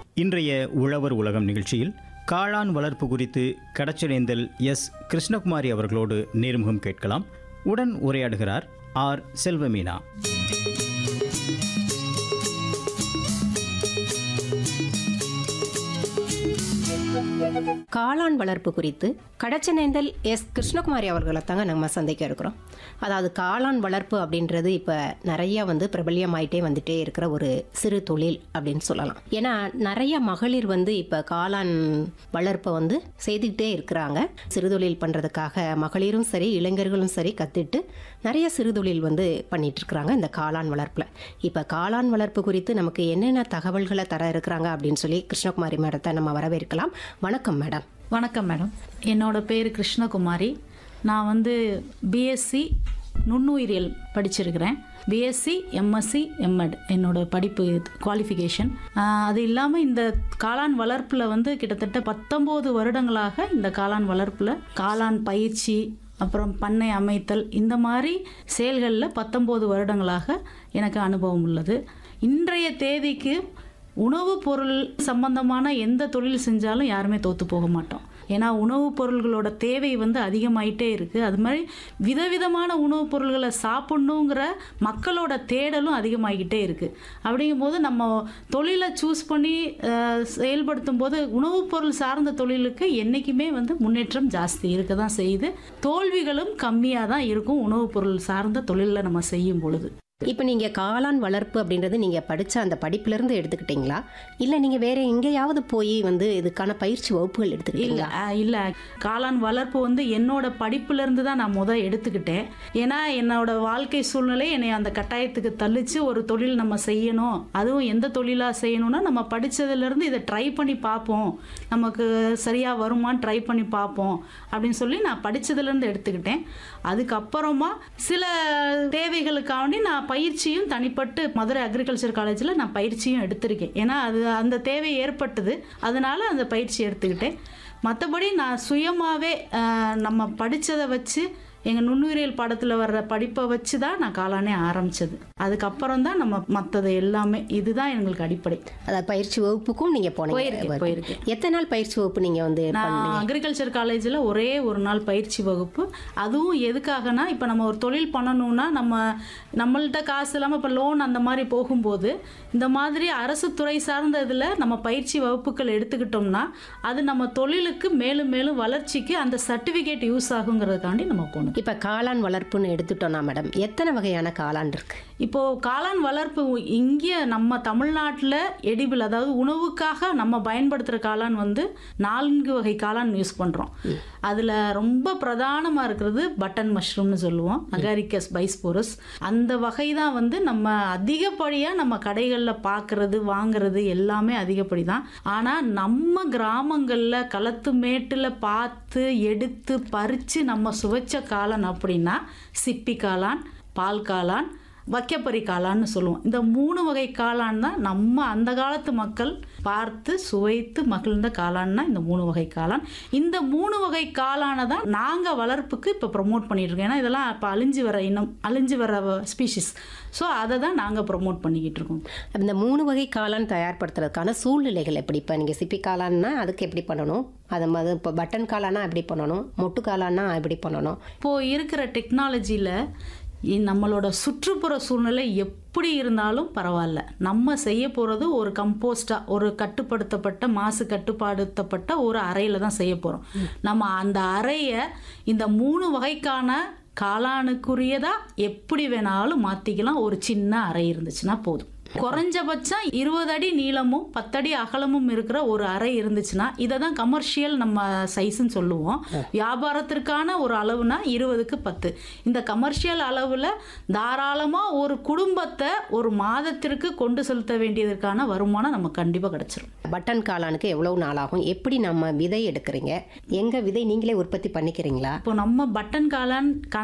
இன்றைய உழவர் உலகம் நிகழ்ச்சியில் காளான் வளர்ப்பு குறித்து கடச்சடேந்தல் எஸ் கிருஷ்ணகுமாரி அவர்களோடு நேர்முகம் கேட்கலாம் உடன் உரையாடுகிறார் ஆர் செல்வமீனா காளான் வளர்ப்பு குறித்து கடச்சனேந்தல் எஸ் கிருஷ்ணகுமாரி அவர்களை தாங்க நம்ம சந்திக்க இருக்கிறோம் அதாவது காளான் வளர்ப்பு அப்படின்றது இப்போ நிறைய வந்து பிரபல்யமாயிட்டே வந்துட்டே இருக்கிற ஒரு சிறு தொழில் அப்படின்னு சொல்லலாம் ஏன்னா நிறைய மகளிர் வந்து இப்போ காளான் வளர்ப்பை வந்து செய்துக்கிட்டே இருக்கிறாங்க சிறுதொழில் பண்ணுறதுக்காக மகளிரும் சரி இளைஞர்களும் சரி கற்றுட்டு நிறைய சிறுதொழில் வந்து பண்ணிட்டு இருக்கிறாங்க இந்த காளான் வளர்ப்பில் இப்போ காளான் வளர்ப்பு குறித்து நமக்கு என்னென்ன தகவல்களை தர இருக்கிறாங்க அப்படின்னு சொல்லி கிருஷ்ணகுமாரி மேடத்தை நம்ம வரவேற்கலாம் வணக்கம் மேடம் வணக்கம் மேடம் என்னோட பேர் கிருஷ்ணகுமாரி நான் வந்து பிஎஸ்சி நுண்ணுயிரியல் படிச்சிருக்கிறேன் பிஎஸ்சி எம்எஸ்சி எம்எட் என்னோட படிப்பு குவாலிஃபிகேஷன் அது இல்லாமல் இந்த காளான் வளர்ப்பில் வந்து கிட்டத்தட்ட பத்தொம்போது வருடங்களாக இந்த காளான் வளர்ப்பில் காளான் பயிற்சி அப்புறம் பண்ணை அமைத்தல் இந்த மாதிரி செயல்களில் பத்தொம்போது வருடங்களாக எனக்கு அனுபவம் உள்ளது இன்றைய தேதிக்கு உணவுப் பொருள் சம்பந்தமான எந்த தொழில் செஞ்சாலும் யாருமே தோற்று போக மாட்டோம் ஏன்னா உணவுப் பொருள்களோட தேவை வந்து அதிகமாயிட்டே இருக்குது அது மாதிரி விதவிதமான உணவுப் பொருள்களை சாப்பிட்ணுங்கிற மக்களோட தேடலும் அதிகமாகிக்கிட்டே இருக்குது அப்படிங்கும்போது நம்ம தொழிலை சூஸ் பண்ணி அஹ், செயல்படுத்தும் போது உணவுப் பொருள் சார்ந்த தொழிலுக்கு என்றைக்குமே வந்து முன்னேற்றம் ஜாஸ்தி இருக்க தான் செய்யுது தோல்விகளும் கம்மியாக தான் இருக்கும் உணவுப் பொருள் சார்ந்த தொழிலில் நம்ம செய்யும் பொழுது இப்போ நீங்கள் காளான் வளர்ப்பு அப்படின்றது நீங்கள் படித்த அந்த படிப்புலேருந்து எடுத்துக்கிட்டீங்களா இல்லை நீங்கள் வேற எங்கேயாவது போய் வந்து இதுக்கான பயிற்சி வகுப்புகள் இல்லை எடுத்துக்கிட்டீங்களா இல்லை காளான் வளர்ப்பு வந்து என்னோட படிப்புலேருந்து தான் நான் முத எடுத்துக்கிட்டேன் ஏன்னா என்னோட வாழ்க்கை சூழ்நிலை என்னை அந்த கட்டாயத்துக்கு தள்ளிச்சு ஒரு தொழில் நம்ம செய்யணும் அதுவும் எந்த தொழிலாக செய்யணும்னா நம்ம படித்ததுலேருந்து இதை ட்ரை பண்ணி பார்ப்போம் நமக்கு சரியாக வருமான்னு ட்ரை பண்ணி பார்ப்போம் அப்படின்னு சொல்லி நான் படித்ததுலேருந்து எடுத்துக்கிட்டேன் அதுக்கப்புறமா சில தேவைகளுக்காண்டி நான் பயிற்சியும் தனிப்பட்டு மதுரை அக்ரிகல்ச்சர் காலேஜில் நான் பயிற்சியும் எடுத்திருக்கேன் ஏன்னா அது அந்த தேவை ஏற்பட்டது அதனால அந்த பயிற்சி எடுத்துக்கிட்டேன் மற்றபடி நான் சுயமாகவே நம்ம படித்ததை வச்சு எங்கள் நுண்ணுயிரியல் பாடத்தில் வர்ற படிப்பை வச்சு தான் நான் காளானே ஆரம்பித்தது அதுக்கப்புறம் தான் நம்ம மற்றது எல்லாமே இதுதான் எங்களுக்கு அடிப்படை அதாவது பயிற்சி வகுப்புக்கும் நீங்கள் போனீங்க போயிருக்கேன், போயிருக்கேன். எத்தனை நாள் பயிற்சி வகுப்பு நீங்கள் வந்து நான் அக்ரிகல்ச்சர் காலேஜில் ஒரே ஒரு நாள் பயிற்சி வகுப்பு அதுவும் எதுக்காகனா இப்போ நம்ம ஒரு தொழில் பண்ணணும்னா நம்ம நம்மள்ட்ட காசு இல்லாமல் இப்போ லோன் அந்த மாதிரி போகும்போது இந்த மாதிரி அரசு துறை சார்ந்த இதில் நம்ம பயிற்சி வகுப்புகள் எடுத்துக்கிட்டோம்னா அது நம்ம தொழிலுக்கு மேலும் மேலும் வளர்ச்சிக்கு அந்த சர்டிஃபிகேட் யூஸ் ஆகுங்கிறதுக்காண்டி நம்ம போகணும் இப்போ காளான் வளர்ப்புன்னு எடுத்துட்டோம்னா மேடம் எத்தனை வகையான காளான் இருக்கு இப்போ காளான் வளர்ப்பு இங்கே நம்ம தமிழ்நாட்டில் எடிபிள் அதாவது உணவுக்காக நம்ம பயன்படுத்துகிற காளான் வந்து நான்கு வகை காளான் யூஸ் பண்ணுறோம் அதில் ரொம்ப பிரதானமாக இருக்கிறது பட்டன் மஷ்ரூம்னு சொல்லுவோம் அகாரிக்கஸ் பைஸ்போரஸ் அந்த வகை தான் வந்து நம்ம அதிகப்படியாக நம்ம கடைகளில் பார்க்குறது வாங்குறது எல்லாமே அதிகப்படி தான் ஆனால் நம்ம கிராமங்களில் களத்து மேட்டில் பார்த்து எடுத்து பறித்து நம்ம சுவைச்ச காளான் அப்படின்னா சிப்பி காளான் பால் காளான் வைக்கப்பரி காளான்னு சொல்லுவோம் இந்த மூணு வகை காளான் தான் நம்ம அந்த காலத்து மக்கள் பார்த்து சுவைத்து மகிழ்ந்த காளான்னா இந்த மூணு வகை காளான் இந்த மூணு வகை காளானை தான் நாங்கள் வளர்ப்புக்கு இப்போ ப்ரொமோட் பண்ணிட்டு இருக்கோம் ஏன்னா இதெல்லாம் இப்போ அழிஞ்சு வர இனம் அழிஞ்சு வர ஸ்பீஷிஸ் ஸோ அதை தான் நாங்கள் ப்ரொமோட் பண்ணிக்கிட்டு இருக்கோம் இந்த மூணு வகை காளான் தயார்படுத்துறதுக்கான சூழ்நிலைகள் எப்படி இப்போ நீங்கள் சிப்பி காளான்னா அதுக்கு எப்படி பண்ணணும் அது மாதிரி இப்போ பட்டன் காளானா எப்படி பண்ணணும் மொட்டு காளானா எப்படி பண்ணணும் இப்போது இருக்கிற டெக்னாலஜியில் நம்மளோட சுற்றுப்புற சூழ்நிலை எப்படி இருந்தாலும் பரவாயில்ல நம்ம செய்ய போகிறது ஒரு கம்போஸ்டாக ஒரு கட்டுப்படுத்தப்பட்ட மாசு கட்டுப்படுத்தப்பட்ட ஒரு அறையில் தான் செய்ய போகிறோம் நம்ம அந்த அறையை இந்த மூணு வகைக்கான காளானுக்குரியதாக எப்படி வேணாலும் மாற்றிக்கலாம் ஒரு சின்ன அறை இருந்துச்சுன்னா போதும் குறைஞ்சபட்சம் இருபது அடி நீளமும் பத்தடி அகலமும் இருக்கிற ஒரு அறை இருந்துச்சுன்னா இதை தான் கமர்ஷியல் நம்ம சைஸ்ன்னு சொல்லுவோம் வியாபாரத்திற்கான ஒரு அளவுனா இருபதுக்கு பத்து இந்த கமர்ஷியல் அளவில் தாராளமாக ஒரு குடும்பத்தை ஒரு மாதத்திற்கு கொண்டு செலுத்த வேண்டியதற்கான வருமானம் நமக்கு கண்டிப்பாக கிடச்சிரும் பட்டன் காளானுக்கு எவ்வளவு நாள் ஆகும் எப்படி நம்ம விதை எடுக்கிறீங்க எங்க விதை நீங்களே உற்பத்தி பண்ணிக்கிறீங்களா இப்போ நம்ம பட்டன் காளான்